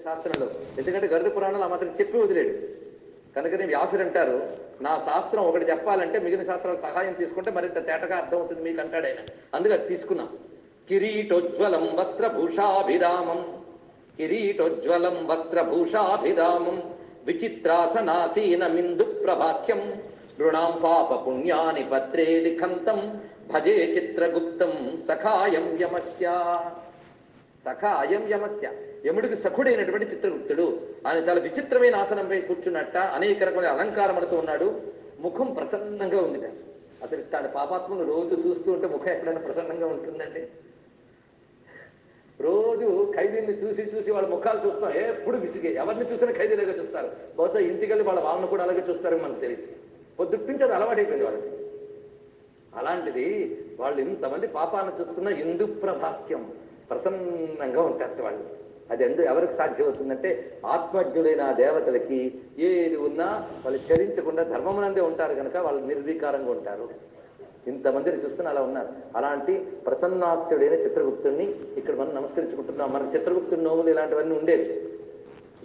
శాస్త్రంలో ఎందుకంటే గరుడ పురాణంలో ఆ మాత్రం చెప్పి వదిలేడు కనుకనే వ్యాసుడు అంటారు నా శాస్త్రం ఒకటి చెప్పాలంటే మిగిలిన శాస్త్రాల సహాయం తీసుకుంటే మరింత తేటగా అర్థం అవుతుంది మీకు అంటాడు ఆయన అందుకే అది తీసుకున్నాం కిరీటోజ్వలం వస్త్రభూషాభిరామం కిరీటోజ్వలం వస్త్రభూషాభిరామం విచిత్రాసనాసీనమిందు ప్రభాస్యం నృణాం పాప పుణ్యాని పత్రే లిఖంతం భజే చిత్రగుప్తం సఖాయం యమస్య సఖ అయం యమస్య యముడికి సఖుడైనటువంటి చిత్రగుప్తుడు ఆయన చాలా విచిత్రమైన ఆసనంపై కూర్చున్నట్ట అనేక రకమైన అలంకారములతో ఉన్నాడు ముఖం ప్రసన్నంగా ఉందిట అసలు ఇట్లాంటి పాపాత్మను రోజు చూస్తూ ఉంటే ముఖం ఎక్కడైనా ప్రసన్నంగా ఉంటుందండి రోజు ఖైదీని చూసి చూసి వాళ్ళ ముఖాలు చూస్తాం ఎప్పుడు విసిగే ఎవరిని చూసినా ఖైదీలాగా చూస్తారు బహుశా ఇంటికెళ్ళి వాళ్ళ వాళ్ళని కూడా అలాగే చూస్తారని మనకు తెలియదు పొద్దుట్టించి అది అలవాటైపోయింది వాళ్ళకి అలాంటిది వాళ్ళు ఇంతమంది పాపాన్ని చూస్తున్నా ఇందు ప్రభాస్యం ప్రసన్నంగా ఉంటారు వాళ్ళు అది ఎందు ఎవరికి సాధ్యం అవుతుందంటే ఆత్మజ్ఞులైన ఆ దేవతలకి ఏది ఉన్నా వాళ్ళు చరించకుండా ధర్మమునందే ఉంటారు కనుక వాళ్ళు నిర్వీకారంగా ఉంటారు ఇంతమందిని చూస్తున్న అలా ఉన్నారు అలాంటి ప్రసన్నాస్యుడైన చిత్రగుప్తుడిని ఇక్కడ మనం నమస్కరించుకుంటున్నాం మనకి చిత్రగుప్తుడి నోములు ఇలాంటివన్నీ ఉండేవి